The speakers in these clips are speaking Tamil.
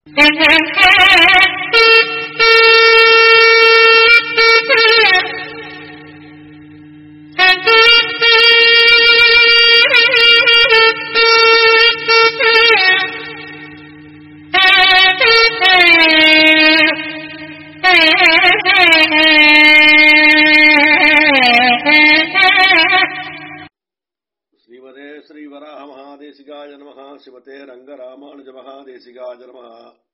ஸ்ரீமதே ஸ்ரீவராக மகாதேசிகாய நமः சிவதே ரங்கராமானுஜ மகாதேசிகாய நமः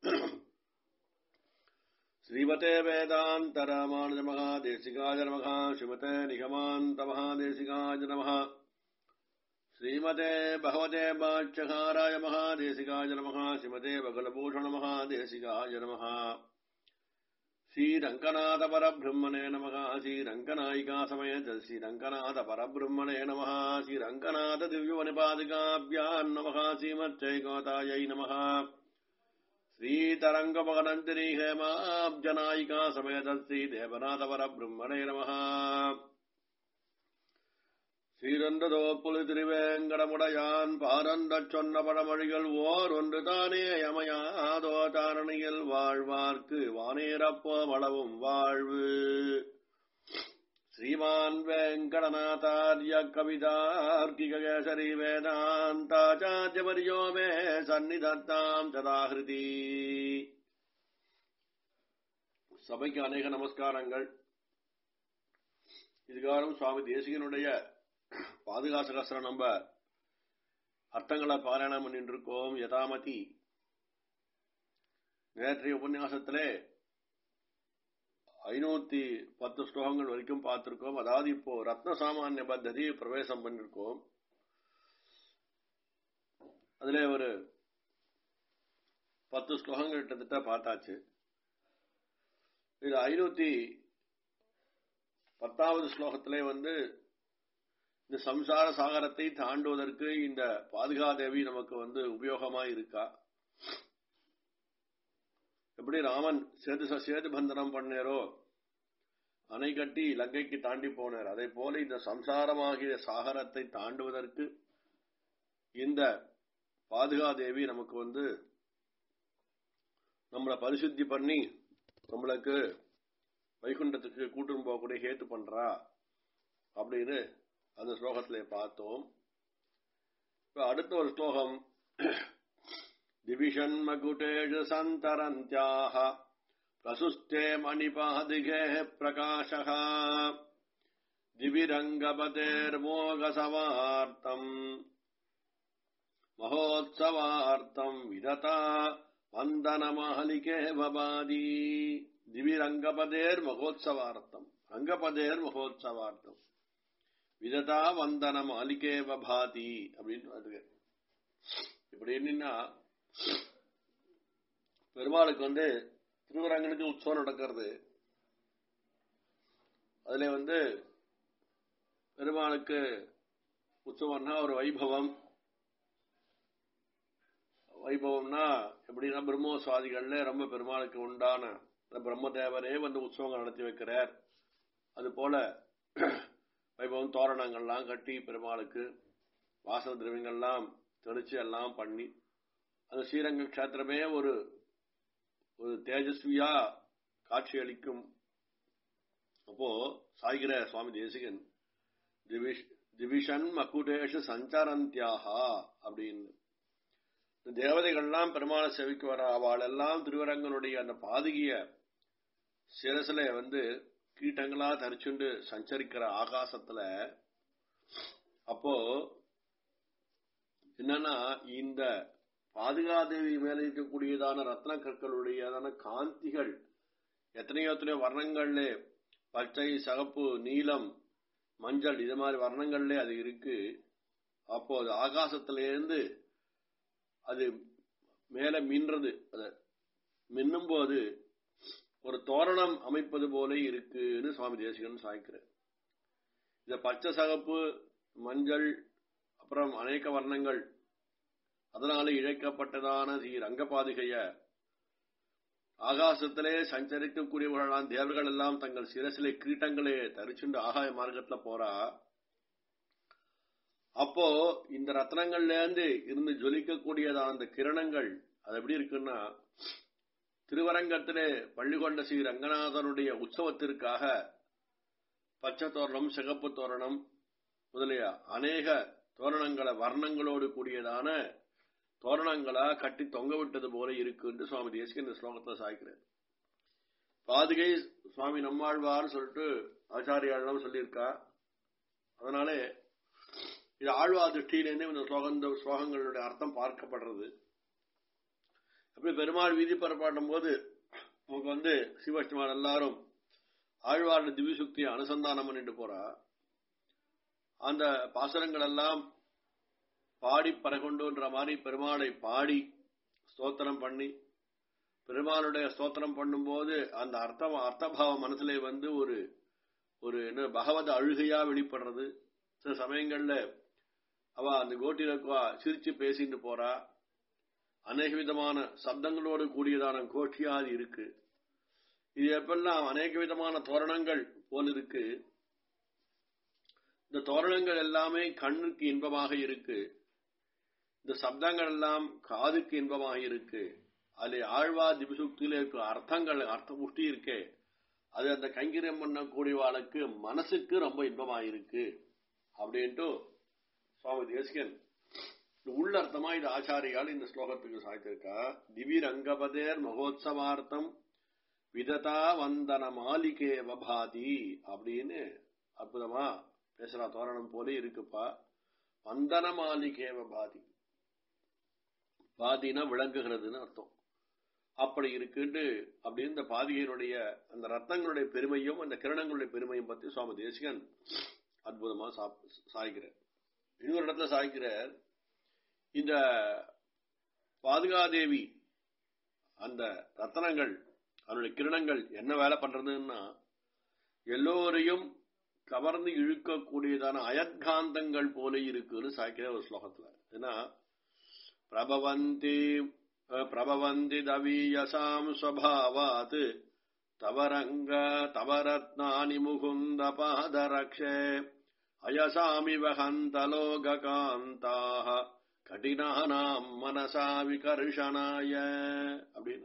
ஸ்ரீமதே வேதாந்த ராமானுஜ மகாதேசிகாய நமः சிவதே நிகமாந்த மகாதேசிகாய நமः ஸ்ரீமதே பகவதே பாட்சகாராய மகாதேசிகாய நமः சிவதே பகலபூஷண மகாதேசிகாய நமः ஸ்ரீரங்கநாத பரபிரம்மணே நமக ஸ்ரீரங்கநாயிகா சமேத ஸ்ரீரங்கநாத பரபிரம்மணே நம ஸ்ரீரங்கநாத திவ்யவனிபாதிகாபியான் நம ஸ்ரீமச்சைகோதாயை நம ஸ்ரீதரங்கமகனந்திரி ஹேமாப்ஜநாயிகா சமேத ஸ்ரீதேவநாத பரபிரம்மணே நம ஸ்ரீரந்ததோப்புலி திருவேங்கடமுடையான் பாரந்தச் சொன்ன பழமொழிகள் ஓர் ஒன்று தானே யமயாதோ தாரணியில் வாழ்வார்க்கு வானேரப்போ வளவும் வாழ்வு ஸ்ரீமான் வெங்கடநாதாரிய கவிதார்க்கிகேசரி வேதாந்தாச்சாரியவரியோ மே சந்நிதத்தாம் சதாகிருதி சபைக்கு அநேக நமஸ்காரங்கள் இதுகாரம் சுவாமி தேசிகனுடைய பாதுகாசகசரம் நம்ம அர்த்தங்களை பாராயணம் பண்ணிட்டு இருக்கோம் யதாமதி நேற்றைய உபன்யாசத்திலே ஐநூத்தி பத்து ஸ்லோகங்கள் வரைக்கும் பார்த்திருக்கோம் அதாவது இப்போ ரத்ன சாமானிய பத்ததி பிரவேசம் பண்ணிருக்கோம் அதுல ஒரு பத்து ஸ்லோகங்கள் கிட்டத்தட்ட பார்த்தாச்சு இது ஐநூத்தி பத்தாவது ஸ்லோகத்திலே வந்து இந்த சம்சார சாகரத்தை தாண்டுவதற்கு இந்த பாதுகாதேவி நமக்கு வந்து உபயோகமா இருக்கா எப்படி ராமன் சேது சேது பந்தனம் பண்ணேரோ அணை கட்டி இலங்கைக்கு தாண்டி போனார் அதே போல இந்த சம்சாரமாகிய சாகரத்தை தாண்டுவதற்கு இந்த பாதுகாதேவி நமக்கு வந்து நம்மளை பரிசுத்தி பண்ணி நம்மளுக்கு வைகுண்டத்துக்கு கூட்டுன்னு போகக்கூடிய ஹேத்து பண்றா அப்படின்னு அந்த ஸ்லோகத்திலே பார்த்தோம் இப்ப அடுத்த ஒரு ஸ்லோகம் திவிஷன்மகுட்டேஷு சந்தரந்தியாக பிரசுஸ்தே மணிபாதிகே பிரகாஷः திவிரங்கபதேர்மோகசவார்த்தம் மகோத்சவார்த்தம் விததா வந்தனமாலிகே பபாதி திவிரங்கபதேர் மகோத்சவார்த்தம் ரங்கபதேர் மகோத்சவார்த்தம் விததா வந்தனம் அலிகே பபாதி அப்படின்னு அது இப்படி என்னன்னா பெருமாளுக்கு வந்து திருவரங்கனுக்கு உற்சவம் நடக்கிறது அதுல வந்து பெருமாளுக்கு உற்சவம்னா ஒரு வைபவம் வைபவம்னா எப்படின்னா பிரம்மோஸ்வாதிகள்ல ரொம்ப பெருமாளுக்கு உண்டான பிரம்மதேவரே வந்து உற்சவங்கள் நடத்தி வைக்கிறார் அது போல வைபவம் தோரணங்கள்லாம் கட்டி பெருமாளுக்கு வாசன திரவியங்கள்லாம் தெளிச்சு எல்லாம் பண்ணி அந்த ஸ்ரீரங்க கஷேத்திரமே ஒரு ஒரு தேஜஸ்வியா காட்சியளிக்கும் அப்போ சாய்கிற சுவாமி தேசிகன் திவிஷன் மக்குடேஷ சஞ்சரந்தியாகா அப்படின்னு தேவதைகள்லாம் பெருமாளை செவிக்கு வர அவள் எல்லாம் திருவரங்கனுடைய அந்த பாதகிய சிரசில வந்து கீட்டங்களா தரிச்சுண்டு சஞ்சரிக்கிற ஆகாசத்துல அப்போ என்னன்னா இந்த பாதுகாதேவி மேல இருக்கக்கூடியதான ரத்ன கற்களுடையதான காந்திகள் எத்தனையோ எத்தனையோ வர்ணங்கள்ல பச்சை சகப்பு நீலம் மஞ்சள் இது மாதிரி வர்ணங்கள்ல அது இருக்கு அப்போ அது ஆகாசத்திலேருந்து அது மேல மின்றது அது மின்னும் போது ஒரு தோரணம் அமைப்பது போல இருக்குன்னு சுவாமி தேசிகன் சாய்க்கிறார் இந்த பச்சை சகப்பு மஞ்சள் அப்புறம் அநேக வர்ணங்கள் அதனால இழைக்கப்பட்டதான ஸ்ரீ ரங்கபாதிகைய ஆகாசத்திலே சஞ்சரிக்கக்கூடியவர்களான தேவர்கள் எல்லாம் தங்கள் சிரசிலே கீட்டங்களே தரிச்சுண்டு ஆகாய மார்க்கத்துல போறா அப்போ இந்த ரத்னங்கள்ல இருந்து இருந்து ஜொலிக்கக்கூடியதான அந்த கிரணங்கள் அது எப்படி இருக்குன்னா திருவரங்கத்திலே பள்ளிகொண்ட ஸ்ரீ ரங்கநாதனுடைய உற்சவத்திற்காக பச்சை தோரணம் சிகப்பு தோரணம் முதலிய அநேக தோரணங்களை வர்ணங்களோடு கூடியதான தோரணங்களா கட்டி தொங்க விட்டது போல இருக்கு என்று சுவாமி தேசிக இந்த ஸ்லோகத்தை சாய்க்கிறார் பாதுகை சுவாமி நம்மாழ்வார் சொல்லிட்டு ஆச்சாரியாலாம் சொல்லியிருக்கா அதனாலே இது ஆழ்வா திருஷ்டியிலேருந்து இந்த ஸ்லோகம் இந்த ஸ்லோகங்களுடைய அர்த்தம் பார்க்கப்படுறது அப்படி பெருமாள் வீதி பரப்பாட்டும் போது நமக்கு வந்து சிவஷ்டிமார் எல்லாரும் ஆழ்வாருடைய திவ்யசுக்தியை அனுசந்தானம் பண்ணிட்டு போறா அந்த பாசனங்கள் எல்லாம் பாடி பரகொண்டுன்ற மாதிரி பெருமாளை பாடி ஸ்தோத்திரம் பண்ணி பெருமாளுடைய ஸ்தோத்திரம் பண்ணும்போது அந்த அர்த்தம் அர்த்தபாவம் மனசுல வந்து ஒரு ஒரு என்ன பகவத அழுகையா வெளிப்படுறது சில சமயங்கள்ல அவ அந்த கோட்டில சிரிச்சு பேசிட்டு போறா அநேக விதமான சப்தங்களோடு கூடியதான கோஷ்டியா அது இருக்கு இது எப்பெல்லாம் அநேக விதமான தோரணங்கள் போல் இருக்கு இந்த தோரணங்கள் எல்லாமே கண்ணுக்கு இன்பமாக இருக்கு இந்த சப்தங்கள் எல்லாம் காதுக்கு இன்பமாக இருக்கு அதுல ஆழ்வா திபிசுக்தியில இருக்க அர்த்தங்கள் அர்த்த புஷ்டி இருக்கே அது அந்த கைங்கரியம் பண்ணக்கூடியவாளுக்கு மனசுக்கு ரொம்ப இன்பமாக இருக்கு அப்படின்ட்டு சுவாமி தேசிகன் உள்ளர்த்தமா இது ஆச்சாரியால் இந்த ஸ்லோகத்துக்கு சாய்த்திருக்கா திவிர் அங்கபதேர் மகோத்சவார்த்தம் விததா வந்தன மாளிகே வபாதி அப்படின்னு அற்புதமா பேசுறா தோரணம் போல இருக்குப்பா வந்தன மாளிகே வபாதி பாதினா விளங்குகிறதுன்னு அர்த்தம் அப்படி இருக்குன்னு அப்படின்னு இந்த பாதிகையினுடைய அந்த ரத்தங்களுடைய பெருமையும் அந்த கிரணங்களுடைய பெருமையும் பத்தி சுவாமி தேசிகன் அற்புதமா சாய்க்கிறார் இன்னொரு இடத்துல சாய்க்கிறார் இந்த பாதுகாதேவி அந்த ரத்தனங்கள் அதனுடைய கிரணங்கள் என்ன வேலை பண்றதுன்னா எல்லோரையும் கவர்ந்து இழுக்கக்கூடியதான அயத்காந்தங்கள் போல இருக்குன்னு சாய்க்கிற ஒரு ஸ்லோகத்துல ஏன்னா பிரபவந்தி பிரபவந்தி தவீயசாம் ஸ்வபாவாத் தவரங்க தவரத்னானி முகுந்த பாதரக்ஷே அயசாமிவ ஹந்தலோகாந்தாக கடினானாம் மனசா விகர்ஷனாய அப்படின்னு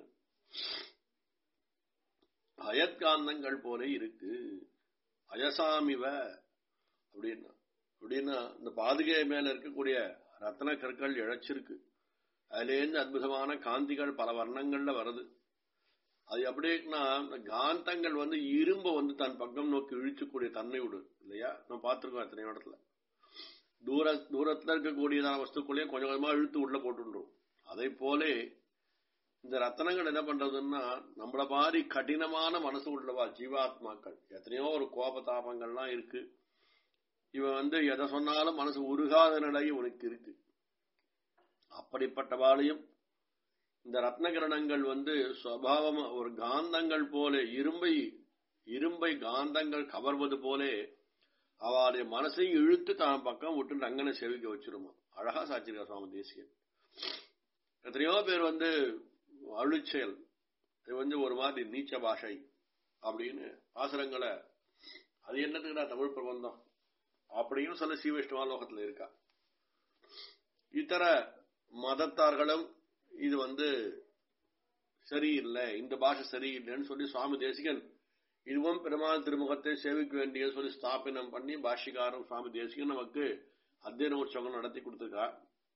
அயத்காந்தங்கள் போல இருக்கு அயசாமிவ அப்படின்னா அப்படின்னா இந்த பாதுகை மேல இருக்கக்கூடிய ரத்ன கற்கள் இழைச்சிருக்கு அதுலேருந்து அற்புதமான காந்திகள் பல வர்ணங்கள்ல வருது அது எப்படின்னா இந்த காந்தங்கள் வந்து இரும்ப வந்து தன் பக்கம் நோக்கி இழிச்சக்கூடிய தன்மை விடு இல்லையா நம்ம பார்த்துருக்கோம் எத்தனை இடத்துல தூர தூரத்துல இருக்கக்கூடியதான வஸ்துக்குள்ளேயே கொஞ்சம் கொஞ்சமா இழுத்து உள்ள போட்டுன்றோம் அதை போலே இந்த ரத்தனங்கள் என்ன பண்றதுன்னா நம்மள மாதிரி கடினமான மனசு உள்ளவா ஜீவாத்மாக்கள் எத்தனையோ ஒரு கோபதாபங்கள்லாம் இருக்கு இவன் வந்து எதை சொன்னாலும் மனசு உருகாத நிலை உனக்கு இருக்கு அப்படிப்பட்டவாளையும் இந்த ரத்னகிரணங்கள் வந்து சுவாவம் ஒரு காந்தங்கள் போல இரும்பை இரும்பை காந்தங்கள் கவர்வது போலே அவளுடைய மனசை இழுத்து தான் பக்கம் விட்டு அங்கனை செவிக்க வச்சிருமா அழகா சாச்சிருக்கா சுவாமி தேசியன் எத்தனையோ பேர் வந்து அழுச்செயல் இது வந்து ஒரு மாதிரி நீச்ச பாஷை அப்படின்னு ஆசிரங்களை அது என்னத்துக்குடா தமிழ் பிரபந்தம் அப்படின்னு சொல்ல ஸ்ரீவைஷ்ணவா லோகத்துல இருக்கா இத்தர மதத்தார்களும் இது வந்து சரியில்லை இந்த பாஷை சரியில்லைன்னு சொல்லி சுவாமி தேசிகன் இதுவும் பெருமாள் திருமுகத்தை சேவிக்க வேண்டிய சொல்லி ஸ்தாபனம் பண்ணி பாஷிகாரம் சுவாமி தேசிகன் நமக்கு அத்தியன உற்சவம் நடத்தி கொடுத்துருக்கா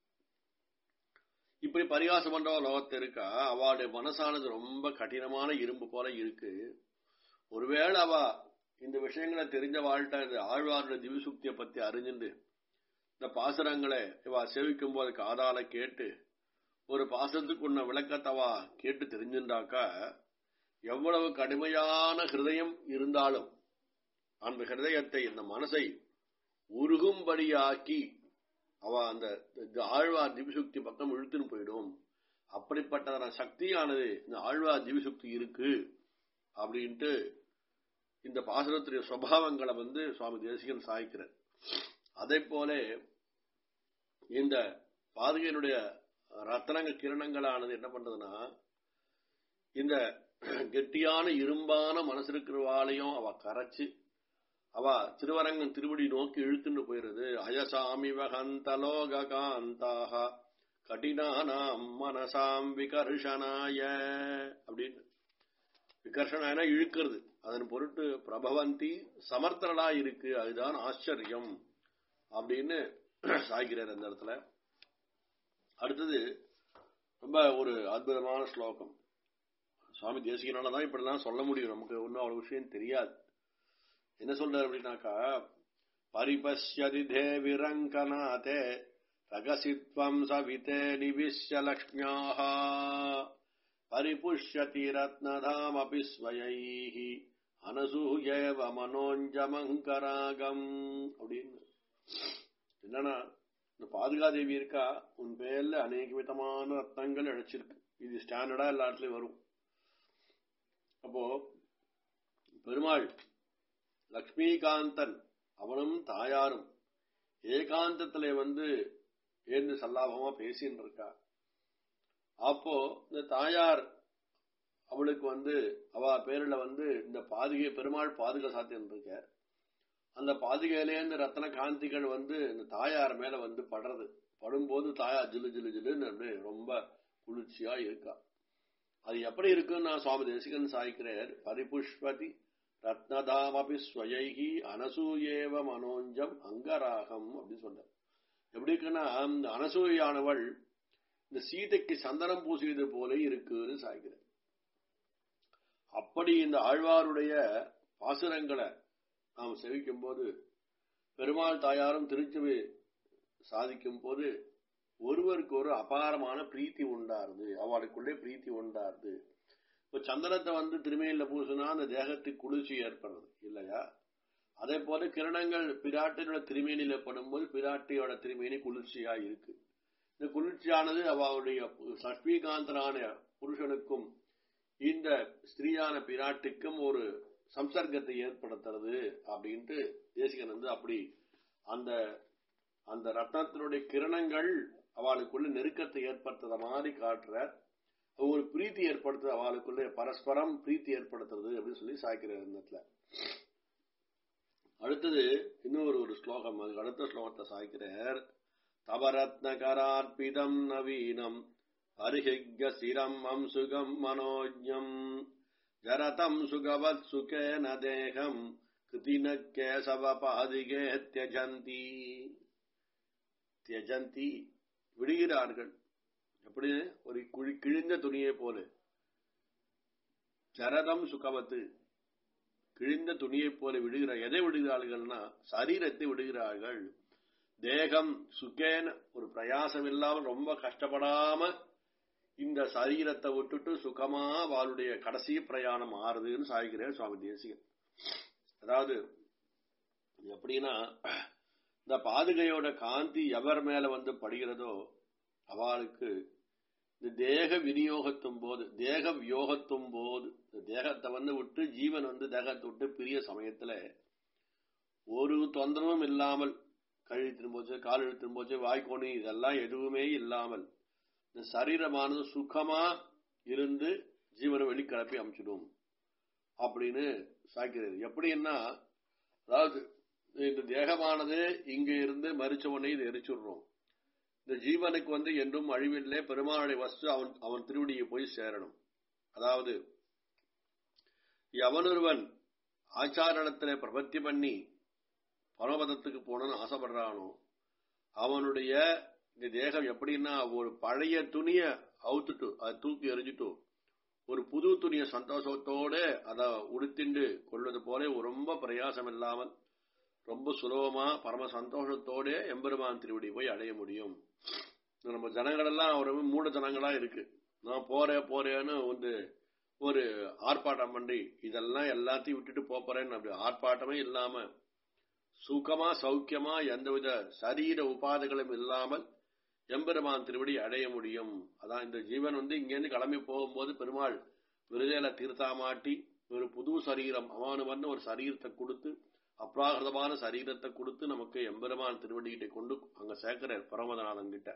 இப்படி பரிகாசம் பண்றவ லோகத்தை இருக்கா அவளுடைய மனசானது ரொம்ப கடினமான இரும்பு போல இருக்கு ஒருவேளை அவ இந்த விஷயங்களை தெரிஞ்ச வாழ்க்கை ஆழ்வாருடைய திவிசுக்தியை பத்தி அறிஞ்சுண்டு இந்த பாசுரங்களை இவ சேவிக்கும் போது காதால கேட்டு ஒரு பாசத்துக்கு உன்ன விளக்கத்தவா கேட்டு தெரிஞ்சுண்டாக்கா எவ்வளவு கடுமையான ஹிருதயம் இருந்தாலும் அந்த ஹிருதயத்தை இந்த மனசை உருகும்படியாக்கி அவ அந்த ஆழ்வார் திவிசுக்தி பக்கம் இழுத்துன்னு போயிடும் அப்படிப்பட்டதான சக்தியானது இந்த ஆழ்வார் திவிசுக்தி இருக்கு அப்படின்ட்டு இந்த பாசனத்துடைய சுவாவங்களை வந்து சுவாமி தேசிகன் சாய்க்கிறார் அதே போல இந்த பாதுகையினுடைய ரத்தனங்க கிரணங்களானது என்ன பண்றதுன்னா இந்த கெட்டியான இரும்பான மனசு இருக்கிறவாளையும் அவ கரைச்சு அவ திருவரங்கன் திருவடி நோக்கி இழுத்துட்டு போயிருது அயசாமி வகந்தலோகாந்தாக கடினானாம் மனசாம் விகர்ஷனாய அப்படின்னு விகர்ஷனா இழுக்கிறது அதன் பொருட்டு பிரபவந்தி சமர்த்தனடா இருக்கு அதுதான் ஆச்சரியம் அப்படின்னு சாய்கிறார் அந்த இடத்துல அடுத்தது ரொம்ப ஒரு அற்புதமான ஸ்லோகம் சுவாமி தேசிகனால தான் இப்படிலாம் சொல்ல முடியும் நமக்கு ஒன்றும் அவ்வளவு விஷயம் தெரியாது என்ன சொல்றாரு அப்படின்னாக்கா பரிபஷ்யதி தேவிரங்கநாதே ரகசித்வம் சவிதே நிவிஷ்ய லக்ஷ்மியாக பரிபுஷ்யதி ரத்னதாமபி ஸ்வயைः அனசூயேவ மனோஞ்சமங்கராகம் அப்படின்னு என்னன்னா இந்த பாதுகாதேவி இருக்கா உன் பேர்ல அநேக விதமான ரத்னங்கள் இழைச்சிருக்கு இது ஸ்டாண்டர்டா எல்லா இடத்துலயும் வரும் அப்போ பெருமாள் லக்ஷ்மிகாந்தன் அவனும் தாயாரும் ஏகாந்தத்திலே வந்து ஏந்து சல்லாபமா பேசின்னு இருக்கா அப்போ இந்த தாயார் அவளுக்கு வந்து அவ பேர்ல வந்து இந்த பாதுகை பெருமாள் பாதுகை சாத்தின்னு இருக்க அந்த பாதுகையிலேருந்து ரத்ன காந்திகள் வந்து இந்த தாயார் மேல வந்து படுறது படும்போது தாயார் ஜிலு ஜிலு ஜிலுன்னு அப்படியே ரொம்ப குளிர்ச்சியா இருக்கா அது எப்படி இருக்குன்னு நான் சுவாமி தேசிகன் சாய்க்கிறார் பரிபுஷ்பதி ரத்னதாமபி ஸ்வயைகி அனசூயேவ மனோஞ்சம் அங்கராகம் அப்படின்னு சொன்னார் எப்படி இருக்குன்னா இந்த அனசூயானவள் இந்த சீதைக்கு சந்தனம் பூசியது போல இருக்குன்னு சாய்க்கிறார் அப்படி இந்த ஆழ்வாருடைய பாசுரங்களை நாம் செவிக்கும் போது பெருமாள் தாயாரும் திருச்சுவை சாதிக்கும் போது ஒருவருக்கு ஒரு அபாரமான பிரீத்தி உண்டாருது அவளுக்குள்ளே பிரீத்தி உண்டாருது இப்ப சந்தனத்தை வந்து திருமையில பூசினா அந்த தேகத்துக்கு குளிர்ச்சி ஏற்படுறது இல்லையா அதே போல கிரணங்கள் பிராட்டினோட திருமேனியில படும்போது பிராட்டியோட திருமேனி குளிர்ச்சியா இருக்கு இந்த குளிர்ச்சியானது அவளுடைய சஷ்மிகாந்தனான புருஷனுக்கும் இந்த ஸ்திரீயான பிராட்டுக்கும் ஒரு சம்சர்க்கத்தை ஏற்படுத்துறது அப்படின்ட்டு தேசிகன் வந்து அப்படி அந்த அந்த ரத்னத்தினுடைய கிரணங்கள் அவளுக்குள்ள நெருக்கத்தை ஏற்படுத்துற மாதிரி காட்டுறார் ஒரு பிரீத்தி ஏற்படுத்துறது அவளுக்குள்ள பரஸ்பரம் பிரீத்தி ஏற்படுத்துறது அப்படின்னு சொல்லி சாய்க்கிறார் இடத்துல அடுத்தது இன்னொரு ஒரு ஸ்லோகம் அதுக்கு அடுத்த ஸ்லோகத்தை சாய்க்கிறார் தவரத்னகரார்பிதம் நவீனம் அருகிக சிரம் அம்சுகம் மனோஜம் ஜரதம் சுகவத் சுகேன தேகம் கிருதின கேசவ பாதிகே தியஜந்தி தியஜந்தி விடுகிறார்கள் எப்படி ஒரு குழி கிழிந்த துணியை போல ஜரதம் சுகவத்து கிழிந்த துணியைப் போல விடுகிற எதை விடுகிறார்கள்னா சரீரத்தை விடுகிறார்கள் தேகம் சுகேன ஒரு பிரயாசம் இல்லாமல் ரொம்ப கஷ்டப்படாம இந்த சரீரத்தை விட்டுட்டு சுகமா அவளுடைய கடைசி பிரயாணம் ஆறுதுன்னு சாய்கிறேன் சுவாமி தேசிகன் அதாவது எப்படின்னா இந்த பாதுகையோட காந்தி எவர் மேல வந்து படுகிறதோ அவளுக்கு இந்த தேக விநியோகத்தும் போது தேக வியோகத்தும் போது இந்த தேகத்தை வந்து விட்டு ஜீவன் வந்து தேகத்தை விட்டு பிரிய சமயத்துல ஒரு தொந்தரவும் இல்லாமல் கழுத்தின் போச்சு கால் இழுத்தின் போச்சு வாய்க்கோணி இதெல்லாம் எதுவுமே இல்லாமல் இந்த சரீரமானது சுகமா இருந்து ஜீவனை வெளிக்கிளப்பி அமைச்சிடும் அப்படின்னு சாய்க்கிறது எப்படின்னா அதாவது இந்த தேகமானது இங்க இருந்து மறிச்ச உடனே இதை எரிச்சுடுறோம் இந்த ஜீவனுக்கு வந்து என்றும் அழிவில்லை பெருமாளுடைய வஸ்து அவன் அவன் திருவடியை போய் சேரணும் அதாவது எவனொருவன் ஆச்சாரணத்திலே பிரபத்தி பண்ணி பரமபதத்துக்கு போகணும்னு ஆசைப்படுறானோ அவனுடைய இந்த தேகம் எப்படின்னா ஒரு பழைய துணிய அவுத்துட்டு அதை தூக்கி எறிஞ்சிட்டு ஒரு புது துணிய சந்தோஷத்தோட அதை உடுத்திண்டு கொள்வது போல ரொம்ப பிரயாசம் இல்லாமல் ரொம்ப சுலபமா பரம சந்தோஷத்தோட எம்பெருமான் திருவடி போய் அடைய முடியும் நம்ம ஜனங்களெல்லாம் ஒரு மூட ஜனங்களா இருக்கு நான் போறேன் போறேன்னு வந்து ஒரு ஆர்ப்பாட்டம் பண்ணி இதெல்லாம் எல்லாத்தையும் விட்டுட்டு போறேன்னு அப்படி ஆர்ப்பாட்டமே இல்லாம சுகமா சௌக்கியமா எந்தவித சரீர உபாதைகளும் இல்லாமல் எம்பெருமான் திருவடி அடைய முடியும் அதான் இந்த ஜீவன் வந்து இங்கேருந்து கிளம்பி போகும்போது பெருமாள் விருதேல தீர்த்தாமாட்டி ஒரு புது சரீரம் அமானுவன் ஒரு சரீரத்தை கொடுத்து அப்ராகிருதமான சரீரத்தை கொடுத்து நமக்கு எம்பெருமான் திருவடிகிட்ட கொண்டு அங்க சேர்க்கிறார் பரமதநாதன் கிட்ட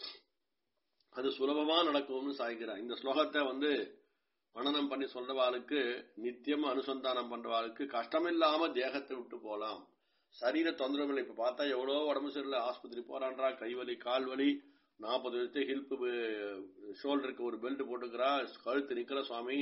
அது சுலபமா நடக்கும்னு சாய்க்கிறார் இந்த ஸ்லோகத்தை வந்து மனநம் பண்ணி சொல்றவாளுக்கு நித்தியம் அனுசந்தானம் பண்றவாளுக்கு கஷ்டமில்லாம தேகத்தை விட்டு போலாம் சரீர தொந்தரவுகள் இப்ப பார்த்தா எவ்வளவு உடம்பு சரியில்லை ஆஸ்பத்திரி போறான்றா கைவலி கால் வலி நாற்பது வயசு ஹில்ப் ஷோல்டருக்கு ஒரு பெல்ட் போட்டுக்கிறா கழுத்து நிக்கிற சுவாமி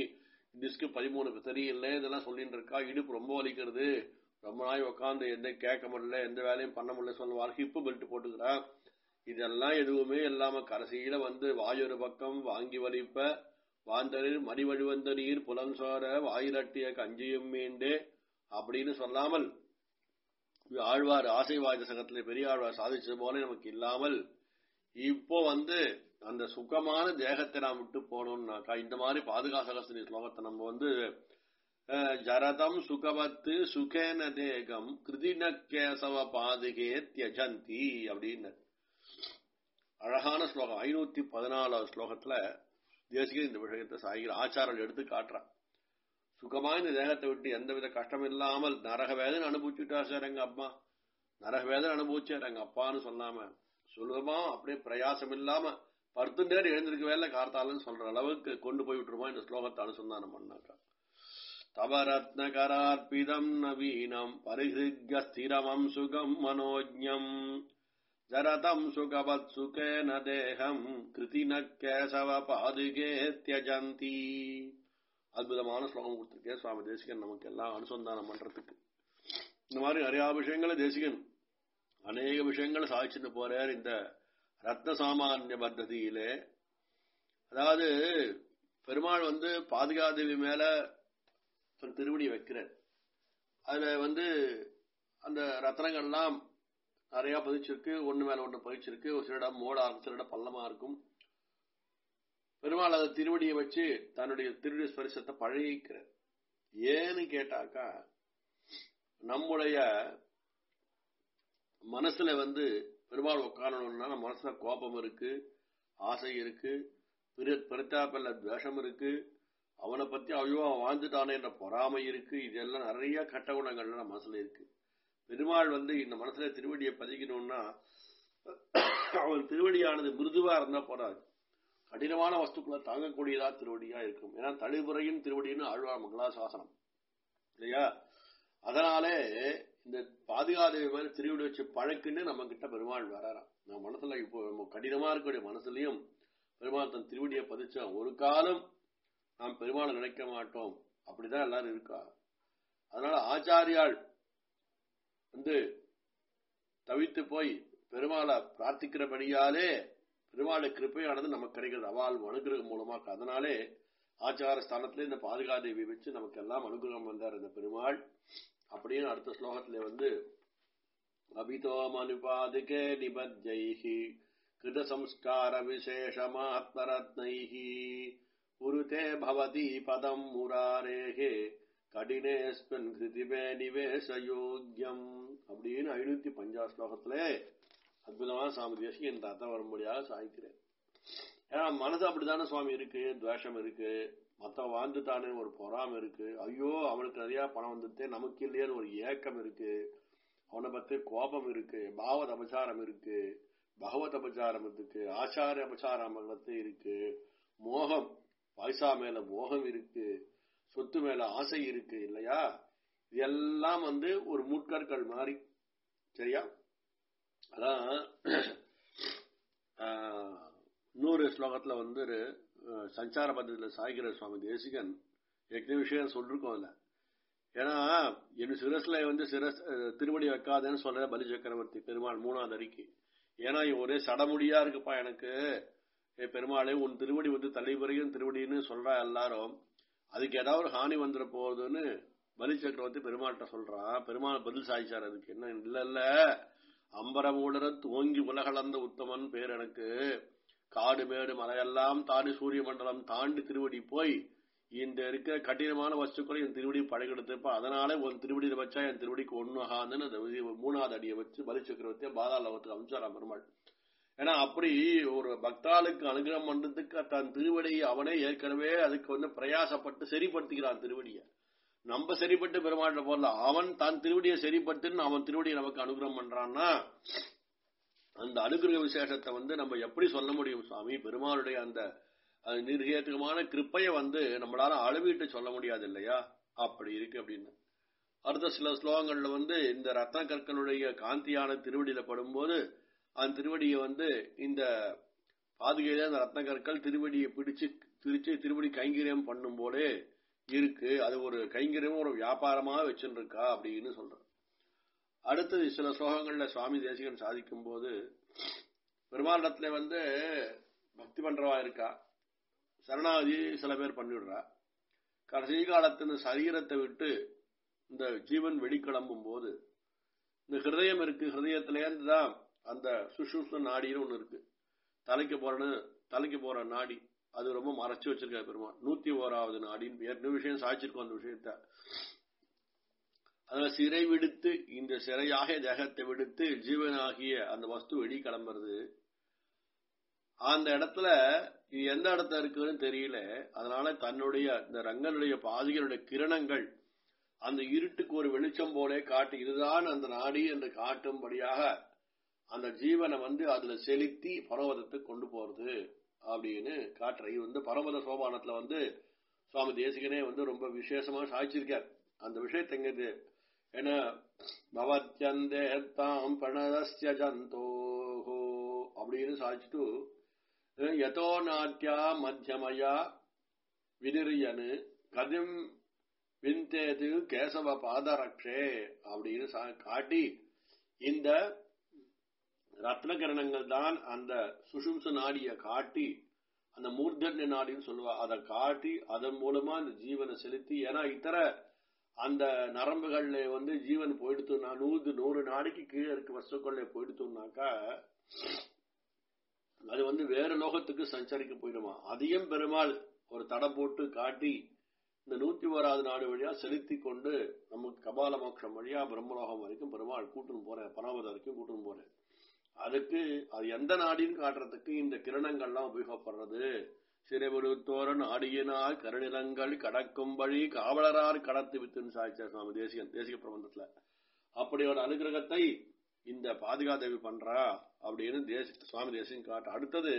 டிஸ்க் பதிமூணு சரியில்லை இதெல்லாம் சொல்லிட்டு இருக்கா இடுப்பு ரொம்ப வலிக்கிறது ரொம்ப நாள் உட்காந்து எந்த கேட்க முடியல எந்த வேலையும் பண்ண முடியல சொல்லுவார் ஹிப்பு பெல்ட் போட்டுக்கிறா இதெல்லாம் எதுவுமே இல்லாம கடைசியில வந்து வாயொரு பக்கம் வாங்கி வலிப்ப வாந்தரில் மடி வழிவந்த நீர் புலன்சோர வாயிரட்டிய கஞ்சியும் மீண்டு அப்படின்னு சொல்லாமல் ஆழ்வார் ஆசை வாய்ந்த சங்கத்திலே பெரிய ஆழ்வார் சாதிச்சது போல நமக்கு இல்லாமல் இப்போ வந்து அந்த சுகமான தேகத்தை நாம் விட்டு போனோம்னாக்கா இந்த மாதிரி பாதுகாசகஸ்திரி ஸ்லோகத்தை நம்ம வந்து ஜரதம் சுகவத்து சுகேன தேகம் கிருதின கேசவ பாதுகே தியஜந்தி அப்படின்னு அழகான ஸ்லோகம் ஐநூத்தி பதினாலாவது ஸ்லோகத்துல தேசிக இந்த விஷயத்தை சாகிற ஆச்சாரம் எடுத்து காட்டுறான் சுகமா இந்த தேகத்தை விட்டு எந்தவித கஷ்டம் இல்லாமல் நரக வேதனை அனுபவிச்சுட்டா சார் எங்க அப்பா நரக வேதனை அனுபவிச்சார் எங்க அப்பான்னு சொல்லாம சுலபமா அப்படியே பிரயாசம் இல்லாம பத்து நேரம் எழுந்திருக்க வேலை கார்த்தாலன்னு சொல்ற அளவுக்கு கொண்டு போய் விட்டுருமா இந்த ஸ்லோகத்தை அனுசந்தானம் பண்ணாக்கா தவரத்னகரார்பிதம் நவீனம் பரிஹிருஜ்ய ஸ்திரமம் சுகம் மனோஜம் ஜரதம் சுகவத் சுகேன தேகம் கிருதின கேசவ பாதுகே தியஜந்தி அற்புதமான ஸ்லோகம் கொடுத்திருக்கேன் சுவாமி தேசிகன் நமக்கு எல்லாம் அனுசந்தானம் பண்றதுக்கு இந்த மாதிரி நிறைய விஷயங்களை தேசிகன் அநேக விஷயங்களை சாதிச்சுட்டு போறார் இந்த ரத்ன சாமானிய பத்ததியிலே அதாவது பெருமாள் வந்து பாதுகாதேவி மேல திருவடி வைக்கிறார் அதுல வந்து அந்த ரத்னங்கள்லாம் நிறைய பதிச்சிருக்கு ஒண்ணு மேல ஒண்ணு பதிச்சிருக்கு ஒரு சில இடம் மோடா இருக்கும் சில இடம் பள்ளமா இருக்கும் பெருமாள் அந்த திருவடியை வச்சு தன்னுடைய திருவடி ஸ்பரிசத்தை பழகிக்கிறார் ஏன்னு கேட்டாக்கா நம்முடைய மனசுல வந்து பெருமாள் உட்காரணும்னா நம்ம மனசுல கோபம் இருக்கு ஆசை இருக்கு பிரத்தாப்பல்ல துவேஷம் இருக்கு அவனை பத்தி ஐயோ அவன் வாழ்ந்துட்டானே என்ற பொறாமை இருக்கு இதெல்லாம் நிறைய கட்ட குணங்கள்ல நம்ம மனசுல இருக்கு பெருமாள் வந்து இந்த மனசுல திருவடியை பதிக்கணும்னா அவன் திருவடியானது மிருதுவா இருந்தா போறாது கடினமான வஸ்துக்களை தாங்கக்கூடியதா திருவடியா இருக்கும் ஏன்னா தழிபுறையும் திருவடின்னு ஆழ்வார் மங்களா சாசனம் இல்லையா அதனாலே இந்த பாதுகாதேவி மேல திருவிடி வச்சு பழக்குன்னு நம்ம கிட்ட பெருமாள் வராராம் நம்ம மனசுல இப்போ நம்ம கடினமா இருக்கக்கூடிய மனசுலயும் பெருமாள் தன் திருவடியை பதிச்சான் ஒரு காலம் நாம் பெருமாளை நினைக்க மாட்டோம் அப்படிதான் எல்லாரும் இருக்கா அதனால ஆச்சாரியால் வந்து தவித்து போய் பெருமாளை பிரார்த்திக்கிறபடியாலே பெருமாளை கிருப்பையானது நமக்கு கிடைக்கிறது அவால் அனுகிரகம் மூலமாக அதனாலே ஆச்சார ஸ்தானத்திலே இந்த பாதுகாதேவி வச்சு நமக்கு எல்லாம் அனுகிரகம் வந்தார் இந்த பெருமாள் அப்படின்னு அடுத்த ஸ்லோகத்துல வந்து அபிதோமனுபாதிகே நிபத்யைஹி கிருத சம்ஸ்கார விசேஷமாத்மரத்னைஹி உருதே பவதி பதம் முராரேகே கடினேஸ்வன் கிருதிமே நிவேசயோக்கியம் அப்படின்னு ஐநூத்தி பஞ்சா ஸ்லோகத்துல அற்புதமான சுவாமி தேசி என் தாத்தா வரும்படியாக சாய்க்கிறேன் ஏன்னா மனசு அப்படித்தானே சுவாமி இருக்கு துவேஷம் இருக்கு மத்தவன் வாழ்ந்துட்டானே ஒரு பொறாம இருக்கு ஐயோ அவனுக்கு நிறைய பணம் வந்துட்டே நமக்கு இல்லையேன்னு ஒரு ஏக்கம் இருக்கு அவனை பத்தி கோபம் இருக்கு பாவத் அபச்சாரம் இருக்கு பகவத் அபச்சாரம் இருக்கு ஆச்சார அபச்சாரம் இருக்கு மோகம் பைசா மேல மோகம் இருக்கு சொத்து மேல ஆசை இருக்கு இல்லையா இதெல்லாம் வந்து ஒரு முட்கற்கள் மாதிரி சரியா அதான் இன்னொரு ஸ்லோகத்துல வந்து சஞ்சார பദ്ധதியில சாய்கிற சுவாமி தேசிகன் ஏற்கனவே விஷயம் சொல்லிருக்கோம் இல்ல ஏன்னா என் சிரஸ்ல வந்து சிரஸ் திருவடி வைக்காதேன்னு சொல்ற பலி சக்கரவர்த்தி பெருமாள் மூணாவது அறிக்கை ஏன்னா ஒரே சடமுடியா இருக்குப்பா எனக்கு ஏ பெருமாளே உன் திருவடி வந்து தலைவரையும் திருவடின்னு சொல்றா எல்லாரும் அதுக்கு ஏதாவது ஒரு ஹானி வந்துட போகுதுன்னு பலி சக்கரவர்த்தி பெருமாள்கிட்ட சொல்றான் பெருமாள் பதில் சாய்ச்சார் அதுக்கு என்ன இல்ல இல்ல அம்பரமூடர துவங்கி உலகளந்த உத்தமன் பேர் எனக்கு காடு மேடு மலையெல்லாம் தாண்டி சூரிய மண்டலம் தாண்டி திருவடி போய் இந்த இருக்கிற கடினமான வஸ்துக்களை என் திருவடி பழகெடுத்திருப்பா அதனால உன் திருவடியில வச்சா என் திருவடிக்கு ஒன்னு மூணாவது அடியை வச்சு பலி சக்கரவர்த்திய பாதாளவத்துக்கு அமிச்சாராம் பெருமாள் ஏன்னா அப்படி ஒரு பக்தாளுக்கு அனுகிரகம் பண்றதுக்கு தன் திருவடியை அவனே ஏற்கனவே அதுக்கு வந்து பிரயாசப்பட்டு சரிப்படுத்திக்கிறான் திருவடியை நம்ம சரிப்பட்டு பெருமாட்ட போடல அவன் தன் திருவடியை சரிப்பட்டுன்னு அவன் திருவடியை நமக்கு அனுகிரகம் பண்றான்னா அந்த அனுகிரக விசேஷத்தை வந்து நம்ம எப்படி சொல்ல முடியும் சுவாமி பெருமாளுடைய அந்த நிர்கேத்துகமான கிருப்பைய வந்து நம்மளால அளவீட்டு சொல்ல முடியாது இல்லையா அப்படி இருக்கு அப்படின்னு அடுத்த சில ஸ்லோகங்கள்ல வந்து இந்த ரத்ன கற்களுடைய காந்தியான திருவடியில படும்போது அந்த திருவடியை வந்து இந்த பாதுகையில அந்த ரத்ன கற்கள் திருவடியை பிடிச்சு பிரிச்சு திருவடி கைங்கரியம் பண்ணும் போதே இருக்கு அது ஒரு கைங்கரியமும் ஒரு வியாபாரமா வச்சுட்டு இருக்கா அப்படின்னு சொல்ற அடுத்தது சில ஸ்லோகங்கள்ல சுவாமி தேசிகன் சாதிக்கும் போது பெருமாளிடத்துல வந்து பக்தி பண்றவா இருக்கா சரணாகதி சில பேர் பண்ணிவிடுறா கடைசி காலத்து இந்த சரீரத்தை விட்டு இந்த ஜீவன் வெளிக்கிளம்பும் போது இந்த ஹிருதயம் இருக்கு ஹிருதயத்திலேருந்து தான் அந்த சுஷுஷ்ண நாடின்னு ஒண்ணு இருக்கு தலைக்கு போறன்னு தலைக்கு போற நாடி அது ரொம்ப மறைச்சு வச்சிருக்காரு பெருமாள் நூத்தி ஓராவது நாடின்னு ஏற்கனவே விஷயம் சாய்ச்சிருக்கோம் அந்த விஷயத்த அதுல சிறை விடுத்து இந்த சிறையாக தேகத்தை விடுத்து ஜீவனாகிய அந்த வஸ்து வெளி கிளம்புறது அந்த இடத்துல இது எந்த இடத்துல இருக்குன்னு தெரியல அதனால தன்னுடைய இந்த ரங்கனுடைய பாதிகளுடைய கிரணங்கள் அந்த இருட்டுக்கு ஒரு வெளிச்சம் போலே காட்டி இதுதான் அந்த நாடி என்று காட்டும்படியாக அந்த ஜீவனை வந்து அதுல செலுத்தி பரவதத்துக்கு கொண்டு போறது அப்படின்னு காட்டுற இது வந்து பரமத சோபானத்துல வந்து சுவாமி தேசிகனே வந்து ரொம்ப விசேஷமா சாய்ச்சிருக்கார் அந்த விஷயத்தை எங்க ஏன்னா பவத்யந்தேத்தாம் பிரணதஸ்ய ஜந்தோஹோ அப்படின்னு சாய்ச்சிட்டு யதோ நாட்டியா மத்தியமயா வினிரியனு கதிம் விந்தேது கேசவ பாதரக்ஷே அப்படின்னு காட்டி இந்த ரத்னகரணங்கள் தான் அந்த சுஷும்ச நாடிய காட்டி அந்த மூர்தன்ய நாடின்னு சொல்லுவா அதை காட்டி அதன் மூலமா அந்த ஜீவனை செலுத்தி ஏன்னா இத்தர அந்த நரம்புகள்ல வந்து ஜீவன் போயிடுத்துனா நூறு நூறு நாளைக்கு கீழே இருக்க வஸ்துக்கள்ல போயிடுத்துனாக்கா அது வந்து வேற லோகத்துக்கு சஞ்சரிக்க போயிடுமா அதையும் பெருமாள் ஒரு தடை போட்டு காட்டி இந்த நூத்தி ஓராவது நாடு வழியா செலுத்தி கொண்டு நமக்கு கபால மோட்சம் வழியா பிரம்மலோகம் வரைக்கும் பெருமாள் கூட்டுன்னு போறேன் பரவத வரைக்கும் கூட்டுன்னு போறேன் அதுக்கு அது எந்த நாடின்னு காட்டுறதுக்கு இந்த கிரணங்கள்லாம் உபயோகப்படுறது சிறைபுருத்தோரன் ஆடியினால் கருநிலங்கள் கடக்கும் வழி காவலரார் கடத்து வித்துன்னு சாய்ச்சார் சுவாமி தேசிகன் தேசிக பிரபந்தத்துல அப்படி ஒரு அனுகிரகத்தை இந்த பாதுகாதேவி பண்றா அப்படின்னு தேசி சுவாமி தேசியம் காட்டு அடுத்தது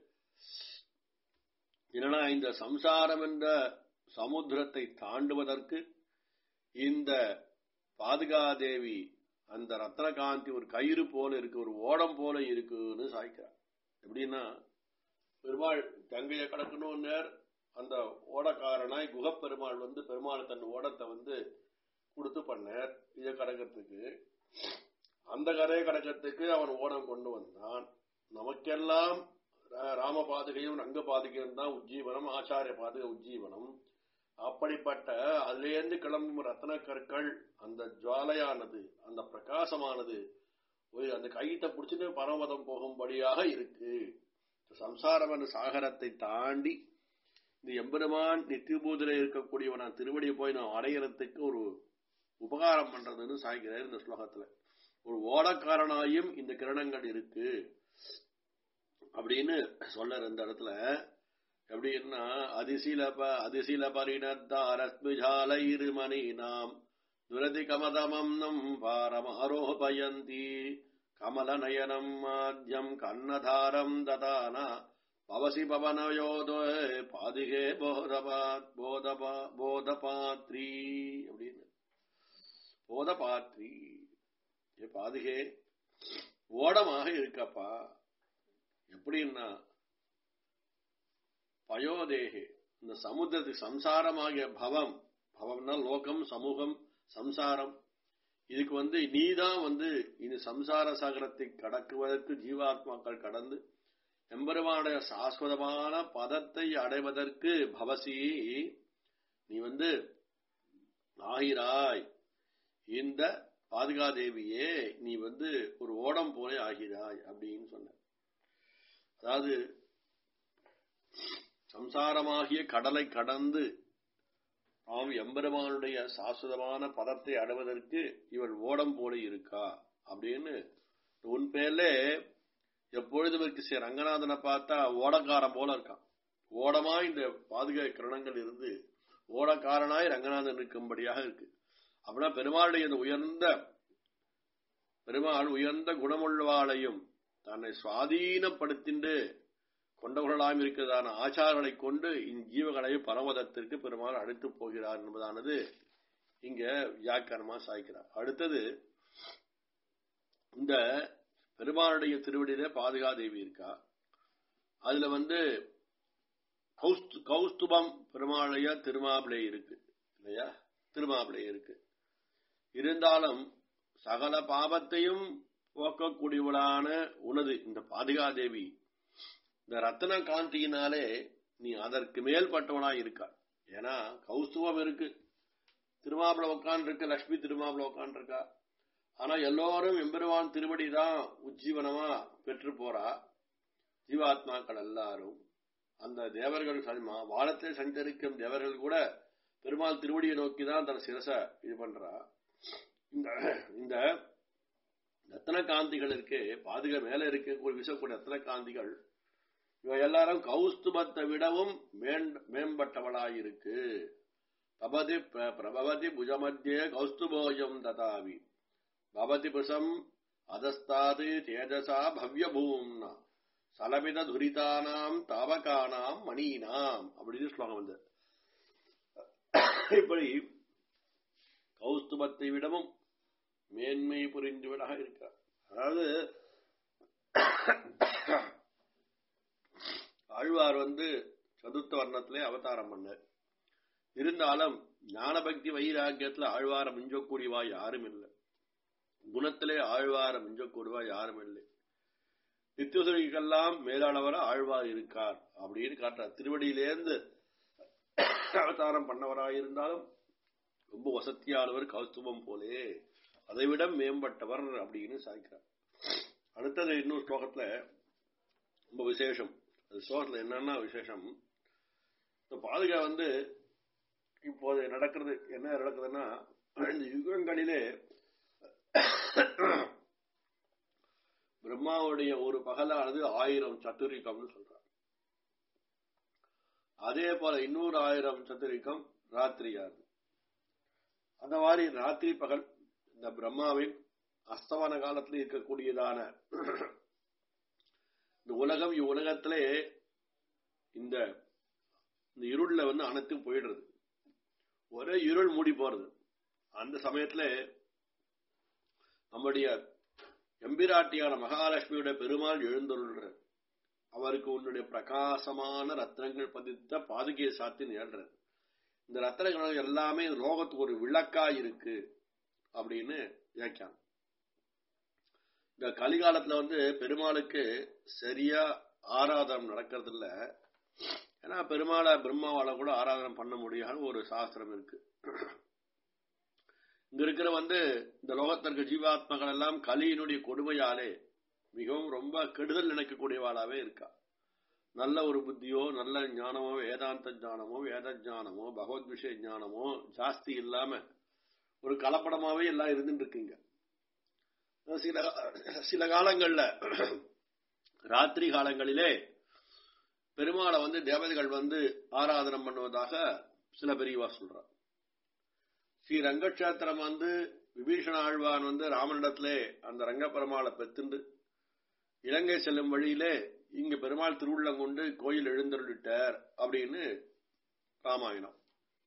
என்னன்னா இந்த சம்சாரம் என்ற சமுத்திரத்தை தாண்டுவதற்கு இந்த பாதுகாதேவி அந்த ரத்னகாந்தி ஒரு கயிறு போல இருக்கு ஒரு ஓடம் போல இருக்குன்னு சாய்க்கிறார் எப்படின்னா பெருமாள் கங்கையை கடக்கணும் நேர் அந்த ஓடக்காரனாய் குகப்பெருமாள் வந்து பெருமாள் தன் ஓடத்தை வந்து கொடுத்து பண்ணார் இதை கடக்கிறதுக்கு அந்த கரையை கடக்கிறதுக்கு அவன் ஓடம் கொண்டு வந்தான் நமக்கெல்லாம் ராம பாதுகையும் ரங்க பாதுகையும் தான் உஜ்ஜீவனம் ஆச்சாரிய பாதுகை உஜ்ஜீவனம் அப்படிப்பட்ட அதிலேருந்து கிளம்பும் ரத்ன கற்கள் அந்த ஜுவாலையானது அந்த பிரகாசமானது அந்த கையத்தை பிடிச்சிட்டு பரமதம் போகும்படியாக இருக்கு சம்சாரம் என்ற சாகரத்தை தாண்டி இந்த எம்பெருமான் நித்தியபூதில இருக்கக்கூடியவன திருவடியை போய் நான் அடையறதுக்கு ஒரு உபகாரம் பண்றதுன்னு சாய்கிறார் இந்த ஸ்லோகத்துல ஒரு ஓடக்காரனாயும் இந்த கிரணங்கள் இருக்கு அப்படின்னு சொல்ல இந்த இடத்துல எப்படின்னா அதிசீலப அதிசீல பரிணத்தாரஸ்மிஜாலைருமணி நாம் துரதி கமதமம் நம் பாரமாரோபயந்தி கமலநயனம் மாத்தியம் கண்ணதாரம் ததானா பவசி பவனயோதோ பாதிகே போதபா போதபா போதபாத்ரி அப்படின்னு போதபாத்ரி ஏ பாதுகே ஓடமாக இருக்கப்பா எப்படின்னா பயோதேகே இந்த சமுத்திரத்துக்கு சம்சாரமாகிய பவம் பவம்னா லோகம் சமூகம் சம்சாரம் இதுக்கு வந்து நீதான் வந்து இந்த சம்சார சாகரத்தை கடக்குவதற்கு ஜீவாத்மாக்கள் கடந்து எம்பெருமானுடைய சாஸ்வதமான பதத்தை அடைவதற்கு பவசி நீ வந்து ஆகிறாய் இந்த பாதுகாதேவியே நீ வந்து ஒரு ஓடம் போல ஆகிறாய் அப்படின்னு சொன்ன அதாவது சம்சாரமாகிய கடலை கடந்து ஆம் எம்பெருமானுடைய சாஸ்வதமான பதத்தை அடைவதற்கு இவள் ஓடம் போல இருக்கா அப்படின்னு உன் பேர்ல எப்பொழுதும் இருக்கு ஸ்ரீ ரங்கநாதனை பார்த்தா ஓடக்காரன் போல இருக்கான் ஓடமா இந்த பாதுகா கிரணங்கள் இருந்து ஓடக்காரனாய் ரங்கநாதன் இருக்கும்படியாக இருக்கு அப்படின்னா பெருமாளுடைய இந்த உயர்ந்த பெருமாள் உயர்ந்த குணமுள்ளவாளையும் தன்னை சுவாதீனப்படுத்திண்டு கொண்டவர்களாம் இருக்கிறதான ஆச்சாரங்களை கொண்டு இஞ்சீவகளை பரமதத்திற்கு பெருமாள் அழைத்து போகிறார் என்பதானது இங்க வியாக்கியானமா சாய்க்கிறார் அடுத்தது இந்த பெருமாளுடைய திருவடியில பாதுகாதேவி இருக்கா அதுல வந்து கௌஸ்துபம் பெருமாளைய திருமாபிளை இருக்கு இல்லையா திருமாப்பிளை இருக்கு இருந்தாலும் சகல பாபத்தையும் போக்கக்கூடியவளான உனது இந்த பாதுகாதேவி இந்த ரத்ன காந்தியினாலே நீ அதற்கு மேல்பட்டவனா இருக்கா ஏன்னா கௌஸ்துவம் இருக்கு திருமாப்பிள உட்காந்துருக்க லட்சுமி திருமாப்பிள உட்காந்துருக்கா ஆனா எல்லோரும் எம்பெருவான் திருவடி தான் உஜ்ஜீவனமா பெற்று போறா ஜீவாத்மாக்கள் எல்லாரும் அந்த தேவர்கள் வானத்தை சஞ்சரிக்கும் தேவர்கள் கூட பெருமாள் திருவடியை நோக்கி தான் தன் சிரச இது பண்றா இந்த இந்த ரத்ன காந்திகள் இருக்கு பாதுகா மேல இருக்க வீசக்கூடிய ரத்ன காந்திகள் இவ எல்லாரும் கௌஸ்துபத்தை விடவும் மேம்பட்டவளாயிருக்கு பபதி பிரபவதி புஜமத்தியே கௌஸ்துபோஜம் ததாவி பவதி புசம் அதஸ்தாது தேஜசா பவ்யபூம்னா சலமித துரிதானாம் தாவகானாம் மணீனாம் அப்படின்னு ஸ்லோகம் வந்து இப்படி கௌஸ்துபத்தை விடவும் மேன்மை புரிந்துவிடாக இருக்கார் அதாவது ஆழ்வார் வந்து சதுர்த்த வர்ணத்திலே அவதாரம் பண்ணார் இருந்தாலும் ஞானபக்தி வைராக்கியத்துல ஆழ்வார மிஞ்சக்கூடியவா யாரும் இல்லை குணத்திலே ஆழ்வார மிஞ்சக்கூடியவா யாரும் இல்லை நித்தியசுரிக்கெல்லாம் மேலானவர ஆழ்வார் இருக்கார் அப்படின்னு காட்டுறார் திருவடியிலேருந்து அவதாரம் பண்ணவராயிருந்தாலும் ரொம்ப வசத்தியானவர் கௌஸ்துபம் போலே அதை விட மேம்பட்டவர் அப்படின்னு சாய்க்கிறார் அடுத்தது இன்னொரு ஸ்லோகத்துல ரொம்ப விசேஷம் அது ஸ்லோகத்துல என்னன்னா விசேஷம் இந்த பாதுகா வந்து இப்போது நடக்கிறது என்ன நடக்குதுன்னா இந்த யுகங்களிலே பிரம்மாவுடைய ஒரு பகலானது ஆயிரம் சத்துரிக்கம்னு சொல்றார் அதே போல இன்னொரு ஆயிரம் சத்துரிக்கம் ராத்திரியாது அந்த மாதிரி ராத்திரி பகல் இந்த பிரம்மாவின் அஸ்தமான காலத்தில் இருக்கக்கூடியதான இந்த உலகம் இவ்வுலகத்திலே இந்த இந்த இருள்ல வந்து அனைத்தும் போயிடுறது ஒரே இருள் மூடி போறது அந்த சமயத்துல நம்முடைய எம்பிராட்டியான மகாலட்சுமியுடைய பெருமாள் எழுந்தருள்ற அவருக்கு உன்னுடைய பிரகாசமான ரத்னங்கள் பதித்த பாதுகையை சாத்தி நேடுற இந்த ரத்னங்கள் எல்லாமே லோகத்துக்கு ஒரு விளக்கா இருக்கு அப்படின்னு வியாக்கியானம் இந்த கலிகாலத்துல வந்து பெருமாளுக்கு சரியா ஆராதனம் நடக்கிறது இல்ல ஏன்னா பெருமாளை பிரம்மாவால கூட ஆராதனம் பண்ண முடியாத ஒரு சாஸ்திரம் இருக்கு இங்க இருக்கிற வந்து இந்த லோகத்திற்கு ஜீவாத்மகள் எல்லாம் கலியினுடைய கொடுமையாலே மிகவும் ரொம்ப கெடுதல் நினைக்கக்கூடியவாளாவே இருக்கா நல்ல ஒரு புத்தியோ நல்ல ஞானமோ வேதாந்த ஞானமோ வேத ஞானமோ பகவத் விஷய ஞானமோ ஜாஸ்தி இல்லாம ஒரு கலப்படமாவே எல்லாம் இருந்துட்டு இருக்குங்க சில சில காலங்கள்ல ராத்திரி காலங்களிலே பெருமாளை வந்து தேவதைகள் வந்து ஆராதனம் பண்ணுவதாக சில பெரியவா சொல்றார் ஸ்ரீ ரங்கக்ஷேத்திரம் வந்து விபீஷண ஆழ்வான் வந்து ராமனிடத்திலே அந்த ரங்க பெருமாளை பெத்துண்டு இலங்கை செல்லும் வழியிலே இங்க பெருமாள் திருவுள்ளம் கொண்டு கோயில் எழுந்தருளிட்டார் அப்படின்னு ராமாயணம்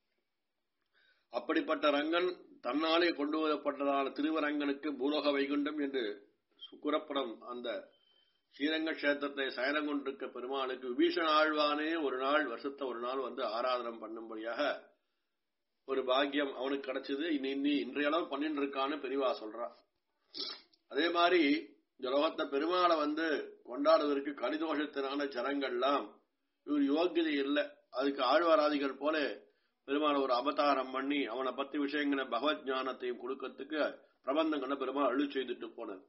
அப்படிப்பட்ட ரங்கன் தன்னாலே கொண்டு வரப்பட்டதான திருவரங்கனுக்கு பூலோக வைகுண்டம் என்று கூறப்படும் அந்த ஸ்ரீரங்க கஷேத்திரத்தை சயனம் கொண்டிருக்க பெருமாளுக்கு விபீஷண ஆழ்வானே ஒரு நாள் வருஷத்தை ஒரு நாள் வந்து ஆராதனம் பண்ணும்படியாக ஒரு பாக்கியம் அவனுக்கு கிடைச்சது இன்னி இன்னி இன்றைய அளவு பண்ணிட்டு இருக்கான்னு பெரியவா சொல்றா அதே மாதிரி இந்த லோகத்தை பெருமாளை வந்து கொண்டாடுவதற்கு கலிதோஷத்தினான ஜனங்கள்லாம் இவர் யோகியதை இல்லை அதுக்கு ஆழ்வாராதிகள் போல பெருமாளை ஒரு அவதாரம் பண்ணி அவனை பத்தி விஷயங்களை பகவத் ஞானத்தையும் கொடுக்கறதுக்கு பிரபந்தங்களை பெருமாள் அழு செய்துட்டு போனார்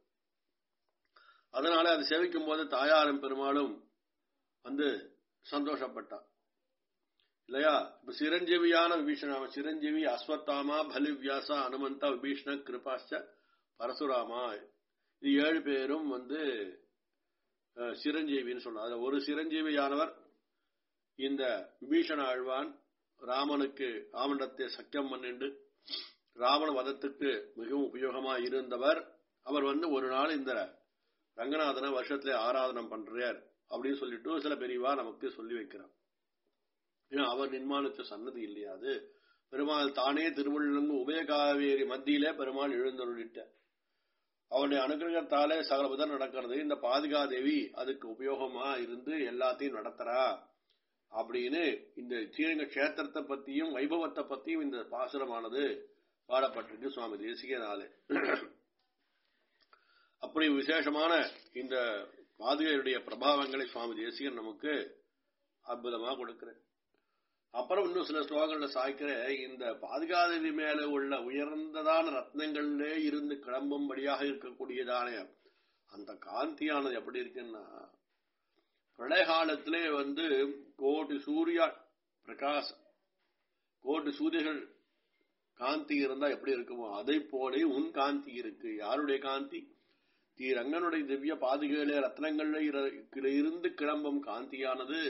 அதனால அதை சேவிக்கும் போது தாயாரும் பெருமாளும் வந்து சந்தோஷப்பட்டான் இல்லையா இப்ப சிரஞ்சீவியான விபீஷண சிரஞ்சீவி அஸ்வத்தாமா பலிவியாசா அனுமந்தா விபீஷ்ண கிருபாஷ்ட பரசுராமா இது ஏழு பேரும் வந்து சிரஞ்சீவின்னு சொன்னார் அதுல ஒரு சிரஞ்சீவியானவர் இந்த விபீஷண ஆழ்வான் ராமனுக்கு ராமனிடத்தை சக்கியம் பண்ணிண்டு ராவண வதத்துக்கு மிகவும் உபயோகமா இருந்தவர் அவர் வந்து ஒரு நாள் இந்த ரங்கநாதனை வருஷத்துல ஆராதனம் பண்றார் அப்படின்னு சொல்லிட்டு சில பெரியவா நமக்கு சொல்லி வைக்கிறார் ஏன்னா அவர் நிர்மாணிச்ச சன்னதி இல்லையா அது பெருமாள் தானே திருவள்ளங்கு உபயகாவேரி மத்தியிலே பெருமாள் எழுந்தருளிட்ட அவருடைய அனுகிரகத்தாலே சகல புதன் நடக்கிறது இந்த பாதுகாதேவி அதுக்கு உபயோகமா இருந்து எல்லாத்தையும் நடத்துறா அப்படின்னு இந்த ஸ்ரீரங்க கஷேத்திரத்தை பத்தியும் வைபவத்தை பத்தியும் இந்த பாசுரமானது பாடப்பட்டிருக்கு சுவாமி தேசிகனாலே அப்படி விசேஷமான இந்த பாதுகையுடைய பிரபாவங்களை சுவாமி தேசிகன் நமக்கு அற்புதமா கொடுக்கிறார் அப்புறம் இன்னும் சில ஸ்லோகங்கள்ல சாய்க்கிற இந்த பாதுகாதேவி மேல உள்ள உயர்ந்ததான ரத்னங்களிலே இருந்து கிளம்பும்படியாக இருக்கக்கூடியதான அந்த காந்தியானது எப்படி இருக்குன்னா பிரளய காலத்திலே வந்து கோடி சூர்யா பிரகாஷ் கோடி சூரியர்கள் காந்தி இருந்தா எப்படி இருக்குமோ அதை போல உன் காந்தி இருக்கு யாருடைய காந்தி தீ ரங்கனுடைய திவ்ய பாதுகையிலே ரத்னங்கள்ல இர- இருந்து கிளம்பும் காந்தியானது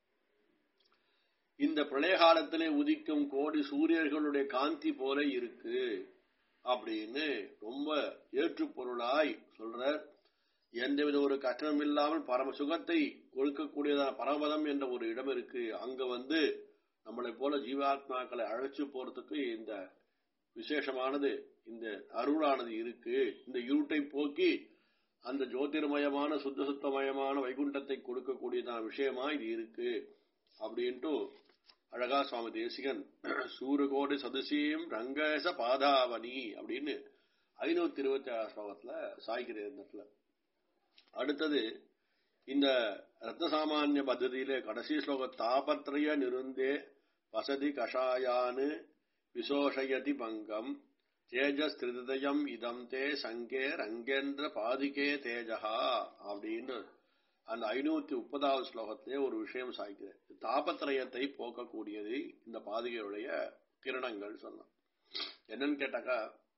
இந்த பிரளய காலத்திலே உதிக்கும் கோடி சூரியர்களுடைய காந்தி போல இருக்கு அப்படின்னு ரொம்ப ஏற்றுப்பொருளாய் சொல்ற எந்தவித ஒரு கட்டணம் இல்லாமல் பரம சுகத்தை கொடுக்கக்கூடியதான பரமபதம் என்ற ஒரு இடம் இருக்கு அங்க வந்து நம்மளை போல ஜீவாத்மாக்களை அழைச்சு போறதுக்கு இந்த விசேஷமானது இந்த அருளானது இருக்கு இந்த இருட்டை போக்கி அந்த ஜோதிர்மயமான சுத்த சுத்தமயமான வைகுண்டத்தை கொடுக்கக்கூடியதான விஷயமா இது இருக்கு அப்படின்ட்டு அழகா சுவாமி தேசிகன் சூரகோடி சதுசியம் ரங்கேச பாதாவணி அப்படின்னு ஐநூத்தி இருபத்தி ஆறு ஸ்லோகத்துல சாய்க்கிறேன் இந்த இடத்துல அடுத்தது இந்த ரத்னசாமானிய பദ്ധதியிலே கடைசி ஸ்லோக தாபத்ரய நிருந்தே வசதி கஷாயானு விசோஷயதி பங்கம் தேஜஸ் திருதயம் இதம் தே சங்கே ரங்கேந்திர பாதிகே தேஜகா அப்படின்னு அந்த ஐநூத்தி முப்பதாவது ஸ்லோகத்திலே ஒரு விஷயம் சாய்க்குது தாபத்திரயத்தை போக்கக்கூடியது இந்த பாதுகையுடைய கிரணங்கள் சொன்னான் என்னன்னு கேட்டாக்கா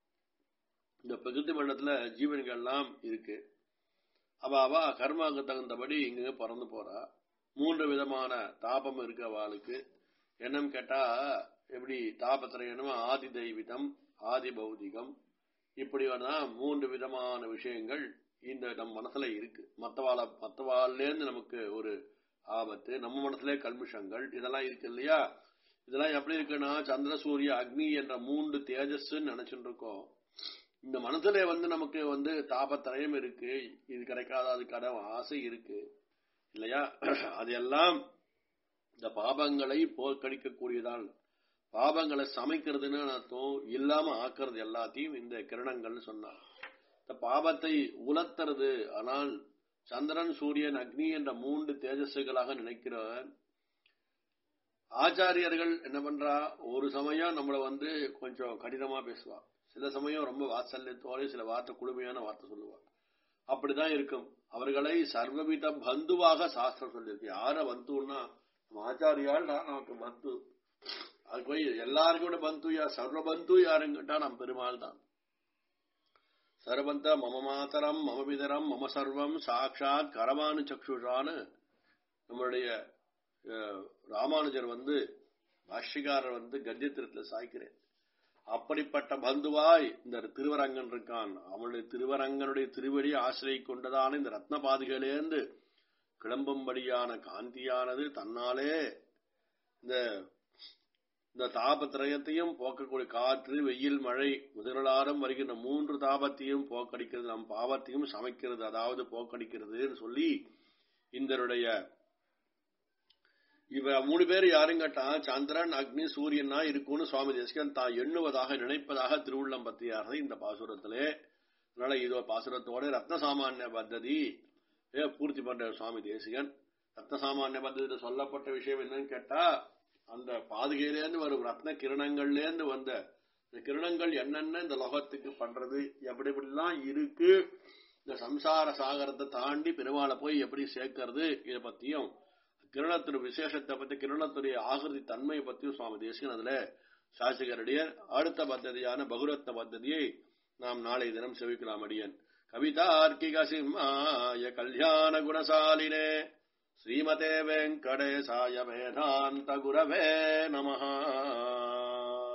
இந்த பிரகிருதி மண்டலத்துல ஜீவன்கள்லாம் இருக்கு அவ அவ கர்மாவுக்கு தகுந்தபடி இங்க பிறந்து போறா மூன்று விதமான தாபம் இருக்கு அவளுக்கு என்னன்னு கேட்டா எப்படி தாபத்திரயனும் ஆதி தெய்வீகம் ஆதி பௌதிகம் இப்படி வேணா மூன்று விதமான விஷயங்கள் இந்த நம்ம மனசுல இருக்கு மத்தவாள மத்தவாள்லேருந்து நமக்கு ஒரு ஆபத்து நம்ம மனசுல கல்மிஷங்கள் இதெல்லாம் இருக்கு இல்லையா இதெல்லாம் எப்படி இருக்குன்னா சந்திர சூரிய அக்னி என்ற மூன்று தேஜஸ் நினைச்சுட்டு இருக்கோம் இந்த மனசுல வந்து நமக்கு வந்து தாபத்திரயம் இருக்கு இது கிடைக்காத அது கடன் ஆசை இருக்கு இல்லையா அதெல்லாம் இந்த பாபங்களை போக்கடிக்கக்கூடியதான் பாபங்களை சமைக்கிறதுன்னு அர்த்தம் இல்லாம ஆக்குறது எல்லாத்தையும் இந்த கிரணங்கள்னு சொன்னார் இந்த பாபத்தை உலர்த்துறது ஆனால் சந்திரன் சூரியன் அக்னி என்ற மூன்று தேஜஸுகளாக நினைக்கிறவர் ஆச்சாரியர்கள் என்ன பண்றா ஒரு சமயம் நம்மள வந்து கொஞ்சம் கடினமா பேசுவா சில சமயம் ரொம்ப வாத்சல்யத்தோட சில வார்த்தை குழுமையான வார்த்தை சொல்லுவா அப்படிதான் இருக்கும் அவர்களை சர்வவித பந்துவாக சாஸ்திரம் சொல்லியிருக்கு யார பந்துன்னா நம்ம ஆச்சாரியால் தான் நமக்கு பந்து அது போய் எல்லாருக்கும் விட பந்து யார் சர்வ பந்து யாருங்கிட்டா நம் பெருமாள் தான் சர்வந்த மம மாதரம் மம பிதரம் மம சர்வம் சாட்சாத் கரமானு சக்ஷுஷான்னு நம்மளுடைய அஹ், ராமானுஜர் வந்து பாஷ்யக்காரர் வந்து கத்தியத்திரத்துல சாய்க்கிறேன் அப்படிப்பட்ட பந்துவாய் இந்த திருவரங்கன் இருக்கான் அவனுடைய திருவரங்கனுடைய திருவடி ஆசிரியை கொண்டதான இந்த ரத்ன பாதுகையிலேருந்து கிளம்பும்படியான காந்தியானது தன்னாலே இந்த இந்த தாபத்திரயத்தையும் போக்கக்கூடிய காற்று வெயில் மழை முதலாரம் வருகின்ற மூன்று தாபத்தையும் போக்கடிக்கிறது நம் பாவத்தையும் சமைக்கிறது அதாவது போக்கடிக்கிறதுன்னு சொல்லி இந்தருடைய இவ மூணு பேர் யாரும் கேட்டா சந்திரன் அக்னி சூரியனா இருக்கும்னு சுவாமி தேசிகன் தான் எண்ணுவதாக நினைப்பதாக திருவுள்ளம் பத்தியாரது இந்த பாசுரத்திலே அதனால இது பாசுரத்தோட ரத்ன சாமானிய பத்ததி ஏ, பூர்த்தி பண்ற சுவாமி தேசிகன் ரத்ன சாமானிய பத்ததியில சொல்லப்பட்ட விஷயம் என்னன்னு கேட்டா அந்த பாதுகையிலேருந்து வரும் ரத்ன கிரணங்கள்லேருந்து வந்த இந்த கிரணங்கள் என்னென்ன இந்த லோகத்துக்கு பண்றது எப்படி எப்படிலாம் இருக்கு இந்த சம்சார சாகரத்தை தாண்டி பெருமாளை போய் எப்படி சேர்க்கறது இதை பத்தியும் கிரணத்தின் விசேஷத்தை பத்தி கிரணத்துடைய ஆகிருதி தன்மையை பத்தியும் சுவாமி தேசிகன் அதுல சாசிகருடைய அடுத்த பத்ததியான பகுரத்ன பத்ததியை நாம் நாளை தினம் செவிக்கலாம் அடியன் கவிதார்க்கிக சிம்மாய கல்யாண குணசாலினே ஸ்ரீமதே வெங்கடேசாய வேதாந்த குரவே நமஹா